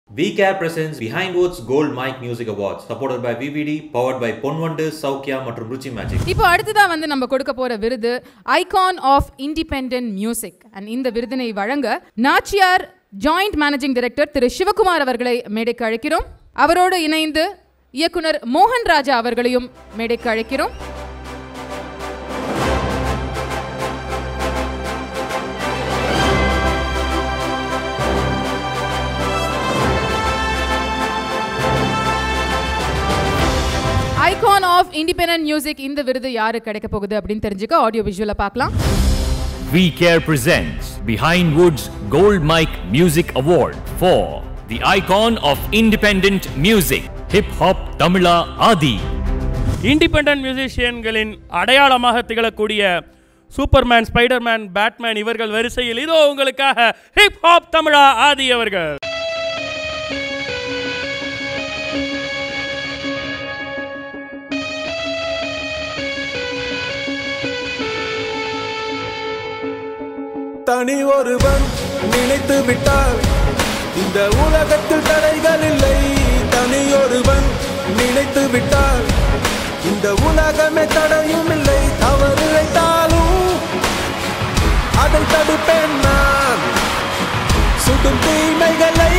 VCare presents Behind Woods Gold Mic Music Awards supported by VVD powered by பொன்வண்டு சௌக்கியா மற்றும் ருச்சி magic இப்போ அடுத்ததா வந்து நம்ம கொடுக்க போற விருது icon of independent music and இந்த விருதினை வழங்க நாச்சியார் ஜாயிண்ட் மேனேஜிங் டைரக்டர் திரு சிவகுமார் அவர்களை மேடைக்கு அழைக்கிறோம் அவரோடு இணைந்து இயக்குனர் மோகன் ராஜா அவர்களையும் மேடைக்கு அழைக்கிறோம் ஐகான் ஆஃப் இண்டிபெண்டன்ட் மியூசிக் இந்த விருது யாருக்கு கிடைக்க போகுது அப்படின்னு தெரிஞ்சுக்க ஆடியோ விஷுவலை பார்க்கலாம் We Care presents Behind Woods Gold Mic Music Award for the icon of independent music, hip hop Tamila Adi. Independent மியூசிஷியன்களின் அடையாளமாக திகழக்கூடிய சூப்பர்மேன் ஸ்பைடர்மேன் பேட்மேன் இவர்கள் வரிசையில் இதோ உங்களுக்காக ஹிப் ஹாப் தமிழா ஆதி அவர்கள் தனி ஒருவன் நினைத்து விட்டால் இந்த உலகத்தில் தடைகள் இல்லை தனி ஒருவன் நினைத்து விட்டால் இந்த உலகமே தடையும் இல்லை தவறு இழைத்தாலும் அதை தடுப்பேன் நான் சுடும் தீமைகளை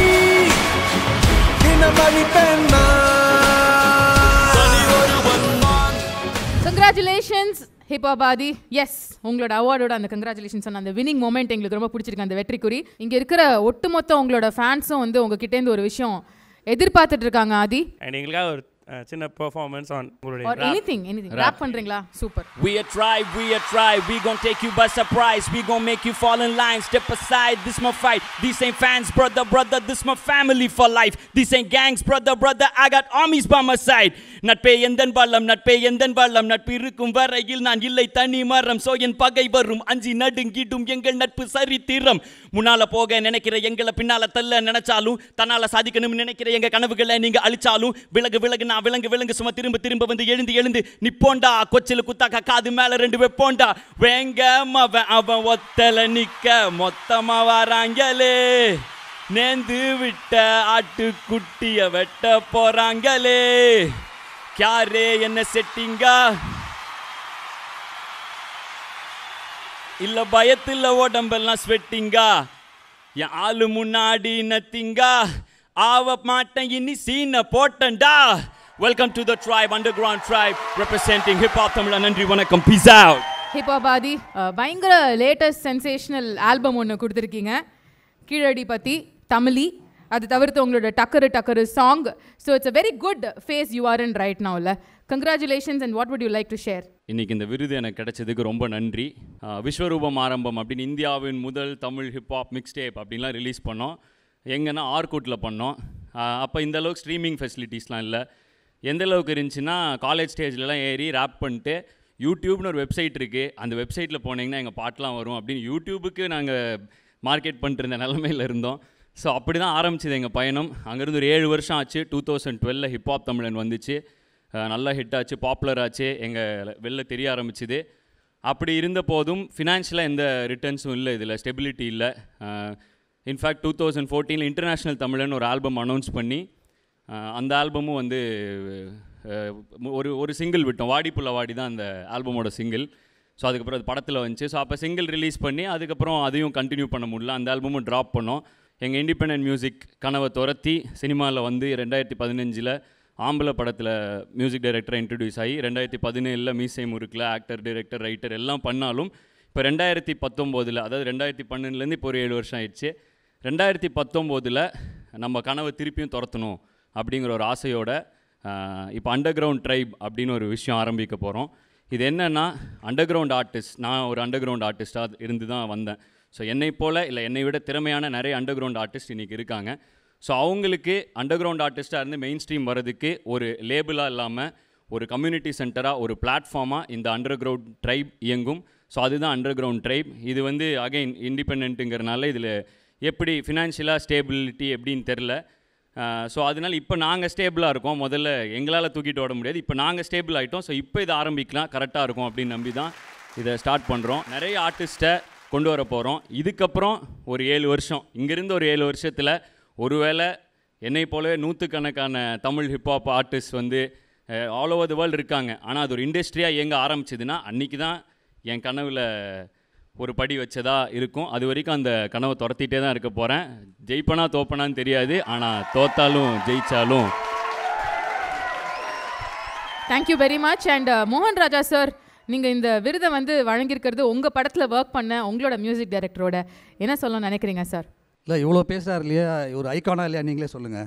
தினம் அழிப்பேன் நான் தனி ஒருவன் நான் கங்க்ராச்சுலேஷன்ஸ் ஹிப்பாபாதி எஸ் உங்களோட அவார்டோட அந்த கங்க்ராச்சுலேஷன்ஸ் சொன்ன அந்த வினிங் மொமெண்ட் எங்களுக்கு ரொம்ப பிடிச்சிருக்கு அந்த வெற்றிக்குறி இங்கே இருக்கிற ஒட்டுமொத்த உங்களோட ஃபேன்ஸும் வந்து உங்ககிட்டேருந்து ஒரு விஷயம் எதிர்பார்த்துட்டு இருக்காங்க ஆதி அண்ட் எங்களுக்காக ஒரு அஹ், சின்ன பெர்ஃபார்மன்ஸ் ஆன் உங்களுடைய or anything anything rap பண்ணுறீங்களா super We a tribe, we a tribe, we gon' take you by surprise. We gon' make you fall in line, step aside, this my fight. These ain't fans, brother, brother, this my family for life. These ain't gangs, brother, brother, I got armies by my side. நட்பே எந்தன் பள்ளம் நட்பே எந்தன் பள்ளம் நட்பு இருக்கும் வரையில் நான் இல்லை தனி மரம் சோ என் பகை வரும் அஞ்சி நடுங்கிடும் எங்கள் நட்பு சரித்திரம் முன்னால போக நினைக்கிற எங்களை பின்னால தள்ள நினைச்சாலும் தன்னால சாதிக்கணும்னு நினைக்கிற எங்க கனவுகளை நீங்க அழிச்சாலும் விலகு விலகு நான் விலங்கு விலங்கு சும்மா திரும்ப திரும்ப வந்து எழுந்து எழுந்து நிப்போண்டா கொச்சில குத்தாக்க காது மேல ரெண்டு வைப்போண்டா வேங்க அவன் அவன் ஒத்தல நிக்க மொத்தமா வராங்களே நேந்து விட்ட ஆட்டுக்குட்டிய வெட்ட போறாங்களே கியாரே என்ன செட்டிங்கா இல்ல பயத்துல உடம்பெல்லாம் ஸ்வெட்டிங்கா என் ஆளு முன்னாடி நத்திங்கா ஆவ மாட்டேன் இனி சீன போட்டண்டா welcome to the tribe underground tribe representing hip hop Tamizha நன்றி வணக்கம் பீஸ் அவுட் ஹிப்பாபாதி பயங்கர லேட்டஸ்ட் சென்சேஷனல் ஆல்பம் ஒன்று கொடுத்துருக்கீங்க கீழடி பற்றி தமிழி அது தவிர்த்து உங்களோட Takkaru Takkaru song so it's a very good phase you are in right now இல்ல congratulations and what would you like to share இன்னைக்கு இந்த விருது எனக்கு கிடைச்சதுக்கு ரொம்ப நன்றி ஆஹ் விஸ்வரூபம் ஆரம்பம் அப்படின்னு இந்தியாவின் முதல் தமிழ் ஹிப்ஹாப் மிக்ஸ்டேப் அப்படின்லாம் ரிலீஸ் பண்ணோம் எங்கன்னா ஆர்கூட்டில் பண்ணோம் அப்போ இந்த அளவுக்கு ஸ்ட்ரீமிங் ஃபெசிலிட்டிஸ்லாம் இல்லை எந்த அளவுக்கு இருந்துச்சுன்னா காலேஜ் ஸ்டேஜ்லலாம் ஏறி ரேப் பண்ணிட்டு யூடியூப்னு ஒரு வெப்சைட் இருக்குது அந்த வெப்சைட்டில் போனீங்கன்னா எங்கள் பாட்டெலாம் வரும் அப்படின்னு யூடியூபுக்கு நாங்கள் மார்க்கெட் பண்ணிட்டு இருந்த நிலமையில இருந்தோம் ஸோ அப்படி தான் ஆரம்பிச்சது எங்கள் பயணம் அங்கேருந்து ஒரு ஏழு வருஷம் ஆச்சு டூ தௌசண்ட் டுவெலில் ஹிப்ஹாப் தமிழன் வந்துச்சு அஹ் நல்லா ஹிட் ஆச்சு பாப்புலர் ஆச்சு எங்கள் வெளில தெரிய ஆரம்பிச்சுது அப்படி இருந்த போதும் ஃபினான்ஷியலாக எந்த ரிட்டர்ன்ஸும் இல்லை இதில் ஸ்டெபிலிட்டி இல்லை இன்ஃபேக்ட் டூ தௌசண்ட் ஃபோர்டீனில் இன்டர்நேஷ்னல் தமிழன் ஒரு ஆல்பம் அனௌன்ஸ் பண்ணி அஹ் அந்த ஆல்பமும் வந்து அஹ் ஒரு ஒரு சிங்கிள் விட்டோம் வாடிப்புள்ள வாடி தான் அந்த ஆல்பமோட சிங்கிள் ஸோ அதுக்கப்புறம் அது படத்தில் வந்துச்சு ஸோ அப்போ சிங்கிள் ரிலீஸ் பண்ணி அதுக்கப்புறம் அதையும் கண்டினியூ பண்ண முடியல அந்த ஆல்பமும் ட்ராப் பண்ணோம் எங்கள் இண்டிபெண்டன்ட் மியூசிக் கனவை துரத்தி சினிமாவில் வந்து ரெண்டாயிரத்தி பதினஞ்சில் ஆம்பளை படத்தில் மியூசிக் டைரக்டரை இன்ட்ரடியூஸ் ஆகி ரெண்டாயிரத்தி பதினேழில் மீசை முறுக்கில் ஆக்டர் டைரக்டர் ரைட்டர் எல்லாம் பண்ணாலும் இப்போ ரெண்டாயிரத்தி பத்தொம்போதில் அதாவது ரெண்டாயிரத்தி பன்னெண்டுலேருந்து இப்போ ஒரு ஏழு வருஷம் ஆயிடுச்சு ரெண்டாயிரத்தி பத்தொம்போதில் நம்ம கனவை திருப்பியும் துரத்தணும் அப்படிங்கிற ஒரு ஆசையோட ஆஹ், இப்போ அண்டர் கிரவுண்ட் ட்ரைப் அப்படின்னு ஒரு விஷயம் ஆரம்பிக்க போகிறோம் இது என்னென்னா அண்டர் கிரவுண்ட் ஆர்டிஸ்ட் நான் ஒரு அண்டர் கிரவுண்ட் ஆர்டிஸ்டாக இருந்து தான் வந்தேன் ஸோ என்னை போல் இல்லை என்னை விட திறமையான நிறைய அண்டர் கிரவுண்ட் ஆர்டிஸ்ட் இன்றைக்கி இருக்காங்க ஸோ அவங்களுக்கு அண்டர் கிரவுண்ட் ஆர்டிஸ்ட்டாக இருந்து மெயின் ஸ்ட்ரீம் வர்றதுக்கு ஒரு லேபிளாக இல்லாமல் ஒரு கம்யூனிட்டி சென்டராக ஒரு பிளாட்ஃபார்மாக இந்த அண்டர் கிரவுண்ட் ட்ரைப் இயங்கும் ஸோ அதுதான் அண்டர் கிரவுண்ட் ட்ரைப் இது வந்து அகைன் இண்டிபெண்ட்டுங்கிறனால இதில் எப்படி ஃபினான்ஷியலாக ஸ்டேபிலிட்டி எப்படின்னு தெரில ஸோ அதனால் இப்போ நாங்கள் ஸ்டேபிளாக இருக்கோம் முதல்ல எங்களால் தூக்கிட்டு ஓட முடியாது இப்போ நாங்கள் ஸ்டேபிள் ஆகிட்டோம் ஸோ இப்போ இதை ஆரம்பிக்கலாம் கரெக்டாக இருக்கும் அப்படின்னு நம்பி தான் இதை ஸ்டார்ட் பண்ணுறோம் நிறைய ஆர்டிஸ்ட்டை கொண்டு வர போகிறோம் இதுக்கப்புறம் ஒரு ஏழு வருஷம் இங்கேருந்து ஒரு ஏழு வருஷத்தில் ஒருவேளை என்னை போலவே நூற்றுக்கணக்கான தமிழ் ஹிப்ஹாப் ஆர்டிஸ்ட் வந்து ஆல் ஓவர் த வேர்ல்டு இருக்காங்க ஆனால் அது ஒரு இண்டஸ்ட்ரியாக இயங்க ஆரம்பிச்சதுன்னா அன்றைக்கி தான் என் கனவில் ஒரு படி வச்சதா இருக்கும் அது வரைக்கும் அந்த கனவை துரத்திட்டே தான் இருக்க போகிறேன் ஜெயிப்பனா தோப்பனான்னு தெரியாது ஆனால் தோத்தாலும் ஜெயிச்சாலும் தேங்க்யூ வெரி மச் அண்ட் மோகன் ராஜா சார் நீங்கள் இந்த விருதை வந்து வழங்கியிருக்கிறது உங்கள் படத்தில் ஒர்க் பண்ண உங்களோட மியூசிக் டைரக்டரோட என்ன சொல்லணும்னு நினைக்கிறீங்க சார் இல்லை இவ்வளோ பேசுகிறார் இல்லையா ஒரு ஐக்கானா இல்லையா நீங்களே சொல்லுங்கள்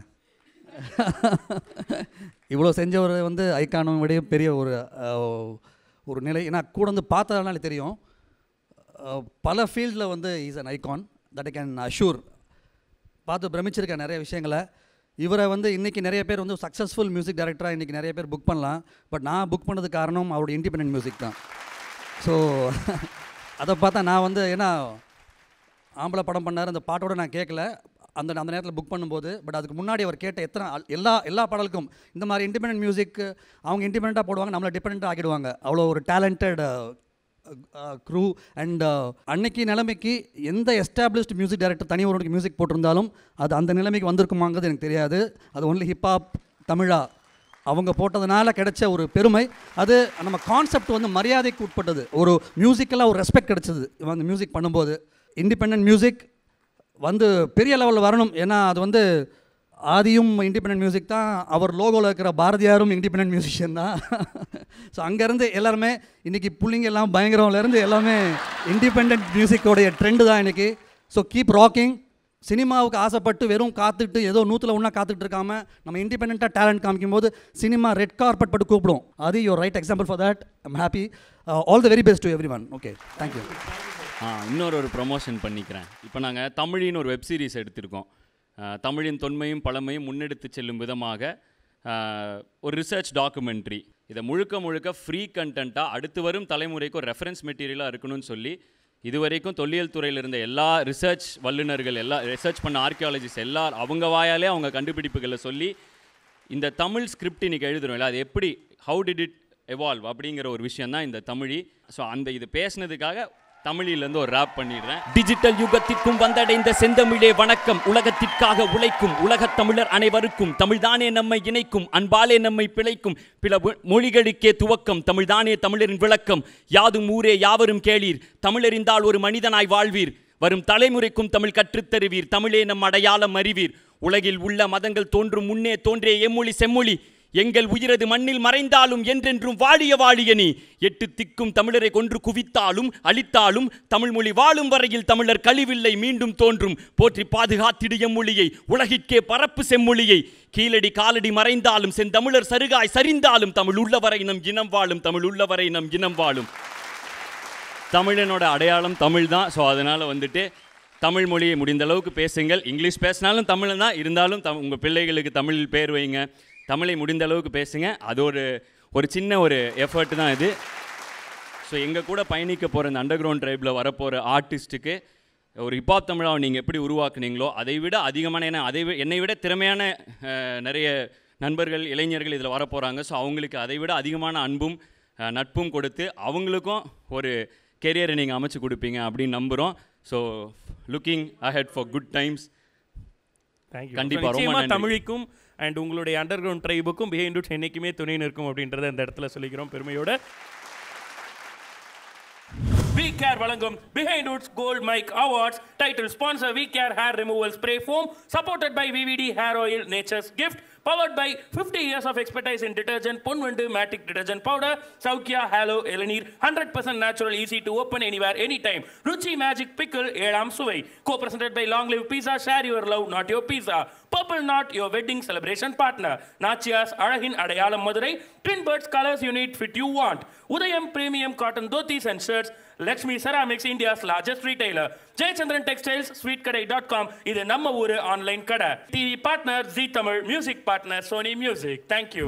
இவ்வளோ செஞ்சவர் வந்து ஐக்கானும் விட பெரிய ஒரு அஹ், ஒரு நிலை ஏன்னா கூட வந்து பார்த்ததுனால தெரியும் அஹ், பல ஃபீல்டில் வந்து is an icon that I can assure பார்த்து பிரமிச்சிருக்கேன் நிறைய விஷயங்களை இவரை வந்து இன்றைக்கி நிறைய பேர் வந்து சக்ஸஸ்ஃபுல் மியூசிக் டைரக்டராக இன்றைக்கி நிறைய பேர் புக் பண்ணலாம் பட் நான் புக் பண்ணதுக்கு காரணம் அவருடைய இண்டிபெண்டன்ட் மியூசிக் தான் ஸோ அதை பார்த்தா நான் வந்து ஏன்னா ஆம்பளை படம் பண்ணார் அந்த பாட்டோட நான் கேட்கல அந்த அந்த நேரத்தில் புக் பண்ணும்போது பட் அதுக்கு முன்னாடி அவர் கேட்ட எத்தனை அல்- எல்லா எல்லா பாடலுக்கும் இந்த மாதிரி இண்டிபெண்டன்ட் மியூசிக் அவங்க இண்டிபெண்ட்டாக போடுவாங்க நம்மளை டிபெண்ட்டாக ஆக்கிடுவாங்க அவ்வளோ ஒரு டேலண்டட் க்ரூ அண்ட் அன்னைக்கு நிலைமைக்கு எந்த எஸ்டாப்ளிஷ்டு மியூசிக் டைரக்டர் தனி ஒருவனுக்கு மியூசிக் போட்டிருந்தாலும் அது அந்த நிலைமைக்கு வந்திருக்குமாங்கிறது எனக்கு தெரியாது அது ஒன்லி ஹிப்ஹாப் தமிழா அவங்க போட்டதுனால கிடைச்ச ஒரு பெருமை அது நம்ம கான்செப்ட் வந்து மரியாதைக்கு உட்பட்டது ஒரு மியூசிக்கெல்லாம் ஒரு ரெஸ்பெக்ட் கிடைச்சது இவன் அந்த மியூசிக் பண்ணும்போது இண்டிபெண்ட் மியூசிக் வந்து பெரிய லெவலில் வரணும் ஏன்னா அது வந்து ஆதியும் இண்டிபெண்ட் மியூசிக் தான் அவர் லோகோவில் இருக்கிற பாரதியாரும் இண்டிபெண்ட் மியூசிஷியன் தான் ஸோ அங்கேருந்து எல்லாருமே இன்றைக்கி புள்ளிங்க எல்லாம் பயங்கரம்லேருந்து எல்லாமே இண்டிபெண்ட் மியூசிக்கோடைய ட்ரெண்டு தான் இன்றைக்கி ஸோ கீப் ராக்கிங் சினிமாவுக்கு ஆசைப்பட்டு வெறும் காத்துட்டு ஏதோ நூற்றில் ஒன்றா காத்துட்டு இருக்காம நம்ம இண்டிபெண்ட்டாக டேலண்ட் காமிக்கும் போது சினிமா ரெட் கார்பெட் பட்டு கூப்பிடும் அது your right example for that I'm happy all the very best to everyone okay thank you ah இன்னொரு ஒரு ப்ரமோஷன் பண்ணிக்கிறேன் இப்போ நாங்கள் தமிழின்னு ஒரு வெப் சீரிஸ் எடுத்திருக்கோம் ஆ, தமிழின் தொன்மையும் பழமையும் முன்னெடுத்து செல்லும் விதமாக ஆ, ஒரு ரிசர்ச் டாக்குமெண்ட்ரி இதை முழுக்க முழுக்க ஃப்ரீ கண்டென்ட்டாக அடுத்து வரும் தலைமுறைக்கு ஒரு ரெஃபரன்ஸ் மெட்டீரியலாக இருக்கணும்னு சொல்லி இதுவரைக்கும் தொல்லியல் துறையில் இருந்த எல்லா ரிசர்ச் வல்லுநர்கள் எல்லா ரிசர்ச் பண்ண ஆர்கியாலஜிஸ்ட் எல்லா அவங்க வாயாலே அவங்க கண்டுபிடிப்புகளை சொல்லி இந்த தமிழ் ஸ்கிரிப்ட் இன்னைக்கு எழுதுறோம்ல அது எப்படி ஹவு டிட் இட் எவால்வ் அப்படிங்கிற ஒரு விஷயம் தான் இந்த தமிழி ஸோ அந்த இது பேசுனதுக்காக தமிழிலேருந்து ஒரு ரேப் பண்ணிடுறேன் டிஜிட்டல் யுகத்திற்கும் வந்தடைந்த செந்தமிழே வணக்கம் உலகத்திற்காக உழைக்கும் உலகத் தமிழர் அனைவருக்கும் தமிழ்தானே நம்மை இணைக்கும் அன்பாலே நம்மை பிழைக்கும் பிற மொ- மொழிகளுக்கே துவக்கம் தமிழ்தானே தமிழரின் விளக்கம் யாதும் ஊரே யாவரும் கேளீர் தமிழறிந்தால் ஒரு மனிதனாய் வாழ்வீர் வரும் தலைமுறைக்கும் தமிழ் கற்றுத்தருவீர் தமிழே நம் அடையாளம் அறிவீர் உலகில் உள்ள மதங்கள் தோன்றும் முன்னே தோன்றிய எம்மொழி செம்மொழி எங்கள் உயிரது மண்ணில் மறைந்தாலும் என்றென்றும் வாழிய வாழிய நீ எட்டு திக்கும் தமிழரை கொன்று குவித்தாலும் அழித்தாலும் தமிழ் மொழி வாழும் வரையில் தமிழர் கழிவில்லை மீண்டும் தோன்றும் போற்றி பாதுகாத்திடு எம்மொழியை உலகிற்கே பரப்பு செம்மொழியை கீழடி காலடி மறைந்தாலும் செந்தமிழர் சருகாய் சரிந்தாலும் தமிழ் உள்ளவரை நம் இனம் வாழும் தமிழ் உள்ளவரை நம் இனம் வாழும் தமிழனோட அடையாளம் தமிழ் தான் ஸோ அதனால் வந்துட்டு தமிழ் மொழியை முடிந்த அளவுக்கு பேசுங்கள் இங்கிலீஷ் பேசினாலும் தமிழ் தான் இருந்தாலும் தம் உங்கள் பிள்ளைகளுக்கு தமிழில் பேர் வைங்க தமிழை முடிந்த அளவுக்கு பேசுங்க அது ஒரு ஒரு சின்ன ஒரு எஃபர்ட் தான் இது ஸோ எங்கள் கூட பயணிக்க போகிற இந்த அண்டர் கிரவுண்ட் ட்ரைபில் வரப்போகிற ஆர்டிஸ்ட்டுக்கு ஒரு ஹிப்ஹாப் தமிழாவை நீங்கள் எப்படி உருவாக்குனீங்களோ அதை விட அதிகமான ஏன்னா அதை வி- என்னை விட திறமையான அஹ், நிறைய நண்பர்கள் இளைஞர்கள் இதில் வரப்போகிறாங்க ஸோ அவங்களுக்கு அதை விட அதிகமான அன்பும் அஹ், நட்பும் கொடுத்து அவங்களுக்கும் ஒரு கெரியரை நீங்கள் அமைச்சு கொடுப்பீங்க அப்படின்னு நம்புகிறோம் so looking ahead for good times thank you கண்டிப்பா, ரொம்ப நிச்சயமா நன்றி. தமிழுக்கும் அண்ட் உங்களுடைய அண்டர் கிரவுண்ட் ட்ரைபுக்கும் பிஹைண்ட் ரூட்ஸ் என்னைக்குமே துணை நிற்கும் அப்படின்றத இந்த இடத்துல சொல்லிக்கிறோம் பெருமையோட வி கேர் வழங்கும் behind roots gold mic awards title sponsor VCare hair removal spray foam supported by VVD hair oil nature's gift powered by 50 years of expertise in detergent Ponvandu matic detergent powder Sowkhya ஹாலோ இளநீர் 100% natural easy to open anywhere anytime Ruchi magic pickle ஏழாம் சுவை co-presented by long live pizza share your love not your pizza purple knot your wedding celebration partner Nachiyas அழகின் அடையாளம் Madurai twin birds colors you need fit you want உதயம் premium cotton dhotis and shirts Lakshmi ceramics India's largest retailer Jayachandran textiles sweet கடை dot com இது நம்ம ஊரு online கடை TV partner Zee Tamil music partner Sony music thank you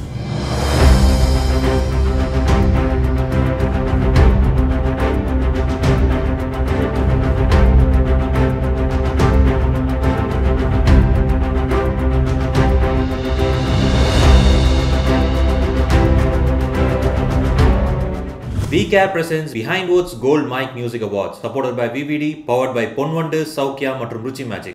VCare presents Behind Woods Gold Mic Music Awards supported by VVD, powered by Ponvandu, Saukya மற்றும் ருச்சி magic